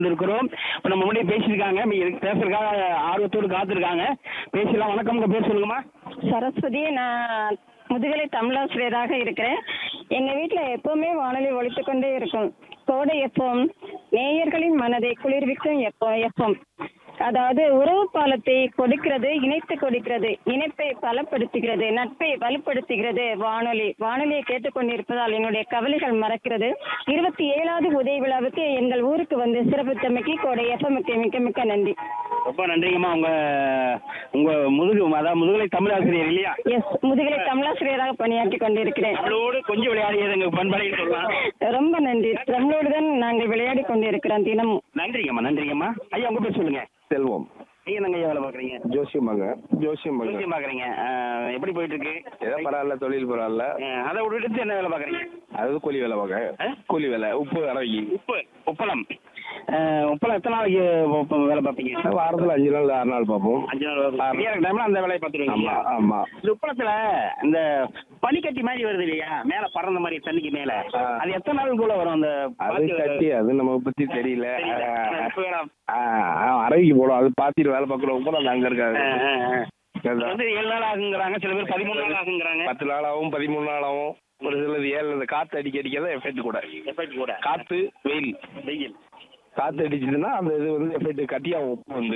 இருக்கிறோம் இப்போ நம்ம முன்னாடி பேசியிருக்காங்க நீ இதுக்கு பேசுறதுக்காக ஆர்வத்தோடு காத்திருக்காங்க பேசலாம் வணக்கம் உங்க பேர் சொல்லுங்கம்மா சரஸ்வதி நான் முதுகலை தமிழாசிரியராக இருக்கிறேன் எங்கள் வீட்டில் எப்போவுமே வானொலி ஒலித்து கொண்டே இருக்கும் கோடை எப்பம் நேயர்களின் மனதை குளிர்விக்கும் எப்போ எப்பம் அதாவது உறவு பாலத்தை கொடுக்கிறது இணைத்து கொடுக்கிறது இணைப்பை பலப்படுத்துகிறது நட்பை வலுப்படுத்துகிறது வானொலி வானொலியை கேட்டுக்கொண்டிருப்பதால் என்னுடைய கவலைகள் மறக்கிறது இருபத்தி ஏழாவது உதவி விழாவுக்கு எங்கள் ஊருக்கு வந்து சிறப்பித்தமைக்கு கோடை எஃப்எம்க்கு மிக்க மிக்க நன்றி ரொம்ப நன்றிங்கம்மா உங்க உங்க முதுகு அதாவது முதுகலை தமிழ் ஆசிரியர் இல்லையா எஸ் முதுகலை தமிழாசிரியராக பணியாற்றி கொண்டிருக்கிறேன் அவளோடு கொஞ்சம் விளையாடியது எங்க பண்பலைன்னு சொல்லலாம் ரொம்ப நன்றி நம்மளோடு தான் நாங்கள் விளையாடி கொண்டிருக்கிறோம் தினமும் நன்றிங்கம்மா நன்றிங்கம்மா ஐயா உங்க பேர் சொல்லுங்க செல்வம் நீங்க என்னங்க ஐயா வேலை பாக்குறீங்க ஜோசியம் மங்க ஜோசியம் மங்க ஜோசியம் பாக்குறீங்க அஹ், எப்படி போயிட்டு இருக்கு ஏதோ பரவாயில்ல தொழில் பரவாயில்ல அஹ், அதை விட்டுட்டு என்ன வேலை பாக்குறீங்க அது கூலி வேலை ஆ? பார்க்க கூலி வேலை உப்பு அரவைக்கு உப்பு உப்பளம் அஹ், உப்பளம் எத்தனை நாளைக்கு உப்ப- வேலை பார்ப்பீங்க வாரத்தில் அஞ்சு நாள் ஆறு நாள் பார்ப்போம் அஞ்சு நாள் ஃப்ரீயா இருக்க டைம்ல அந்த வேலையை பார்த்துருவீங்க ஆமா ஆமா இந்த உப்பளத்துல இந்த பனிக்கட்டி மாதிரி வருது இல்லையா மேல பறந்த மாதிரி தண்ணிக்கு மேல ஆ. அது எத்தனை நாளுக்குள்ள வரும் அந்த அது பாத்தி- கட்டி அது நமக்கு பத்தி தெரியல தெரியல. ஆனா இப்ப வேணாம். ஆ, ஆ, அரவைக்கு போடும் அது பாத்திட்டு வேலை பார்க்குற உப்பு அது அங்க இருக்காது ஆ, ஆ, ஆ. இது அதுதான். வந்து ஏழு நாள் ஆகுங்கிறாங்க சில பேர் பதிமூணு நாள் ஆகுங்கிறாங்க பத்து நாள் ஆகும் பதிமூணு நாள் ஆகும் ஒரு சிலது ஏழு இந்த காத்து அடிக்க அடிக்க தான் எஃபெக்ட் கூட எஃபெக்ட் கூட காத்து வெயில் வெயில் காத்து அடிச்சுதுன்னா அந்த இது வந்து எஃபெக்ட் கட்டியாகும் உப்பு வந்து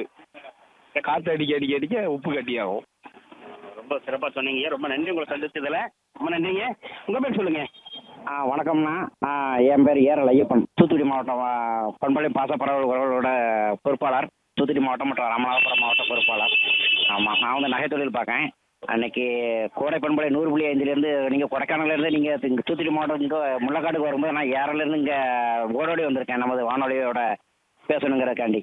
காத்து அடிக்க அடிக்க அடிக்க உப்பு கட்டியாகும் ரொம்ப சிறப்பா சொன்னீங்க ரொம்ப நன்றி உங்களை சந்திச்சதுல ரொம்ப நன்றிங்க உங்க பேர் சொல்லுங்க ஆ வணக்கம்ண்ணா ஆ, என் பேர் ஏரல் ஐயப்பன் தூத்துக்குடி மாவட்டம் ஆ, பண்பலை பாசப்பறவைகளோட பொறுப்பாளர் தூத்துக்குடி மாவட்டம் மற்றும் ராமநாதபுரம் மாவட்ட பொறுப்பாளர் ஆமாம் நான் வந்து நகை தொழில் பார்க்கேன் அன்னைக்கு கோடை பண்பலை நூறு புள்ளி ஐந்துலேருந்து நீங்கள் கொடைக்கானல்லேருந்து நீங்கள் இங்கே தூத்துக்குடி மாவட்டம் இங்கே முள்ளக்காடுக்கு வரும்போது நான் ஏரலேருந்து இங்கே ஓடோடி வந்திருக்கேன் நமது வானொலியோட பேசணுங்கிறக்காண்டி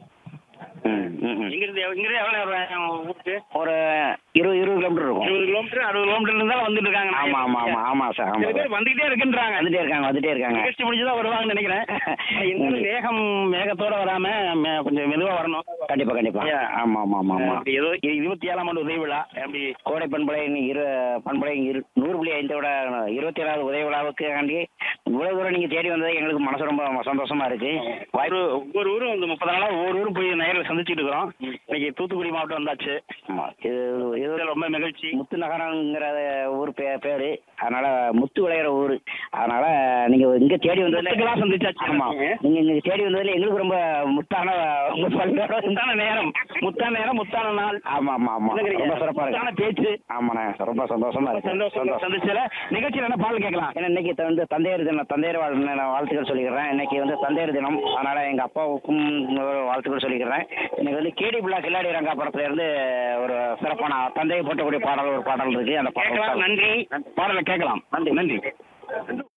ம் ம் ம். இங்க இருந்து இங்க இருந்து எவ்வளவு நேரம் ஊருக்கு ஒரு இருபது இருபது கிலோமீட்டர் இருக்கும் இருபது கிலோமீட்டர் அறுபது கிலோமீட்டர் இருந்தாலும் வந்துட்டு இருக்காங்க ஆமாம் ஆமாம் ஆமாம் ஆமாம் சார் சில ஆமாம் பேர் வந்துகிட்டே இருக்குன்றாங்க வந்துட்டே இருக்காங்க வந்துட்டே இருக்காங்க நிகழ்ச்சி முடிஞ்சுதான் வருவாங்கன்னு நினைக்கிறேன் இருந்தாலும் வேகம் வேகத்தோட வராம மே- கொஞ்சம் மெதுவா வரணும் கண்டிப்பாக கண்டிப்பாக ஐயா. ஆமாம் ஆமாம் ஆமாம் ஆமாம் அப்படி ஏதோ இ- இருபத்தி ஏழாம் ஆண்டு உதவி விழா அப்படி கோடை பண்பலை இரு பண்பலை இரு நூறு புள்ளி ஐந்தோட இருபத்தி ஏழாவது உதவி விழாவுக்கு ஆண்டி இவ்வளவு தூரம் நீங்க தேடி வந்தது எங்களுக்கு மனசு ரொம்ப சந்தோஷமா இருக்கு ஒரு ஒவ்வொரு ஊரும் இந்த முப்பது நாளா ஒவ்வொரு ஊரும் போய் நேரில் சந்திச்சுட்டு இருக்கிறோம் இன்னைக்கு தூத்துக்குடி மாவட்டம் வந்தாச்சு ஆமா, இது இது இதுல ரொம்ப மகிழ்ச்சி முத்து நகரங்கிற ஊர் பே பேரு அதனால முத்து விளையிற ஊர் அதனால நீங்க இங்க தேடி வந்ததுல முத்துக்கெல்லாம் சந்திச்சாச்சு. ஆமா நீங்க இங்க தேடி வந்ததுல எங்களுக்கு ரொம்ப முத்தான உங்க பல்வேறு முத்தான நேரம் முத்தான நேரம் முத்தான நாள் ஆமா ஆமா ஆமா என்னங்கிறீங்க? ரொம்ப சிறப்பா முத்தான இருக்கு பேச்சு ஆமாண்ணே ரொம்ப சந்தோஷமா இருக்கு சந்தோஷம் சந்திச்சல நிகழ்ச்சியில் என்ன பாடல் கேட்கலாம் ஏன்னா இன்னைக்கு த- வந்து தந்தையர் தினம் தந்தையர் வாழ் நான் வாழ்த்துக்கள் சொல்லிக்கிறேன் இன்னைக்கு வந்து தந்தையர் தினம் அதனால எங்க அப்பாவுக்கும் ஒரு வாழ்த்துக்கள் சொல்லிக்கிறேன் இன்னைக்கு வந்து கேடி பிள்ளா கில்லாடி ரங்கா படத்துல இருந்து ஒரு சிறப்பான தந்தையை போட்டக்கூடிய பாடல் ஒரு பாடல் இருக்கு அந்த கேட்கலாம் பாடல் நன்றி பாடலை கேட்கலாம் நன்றி நன்றி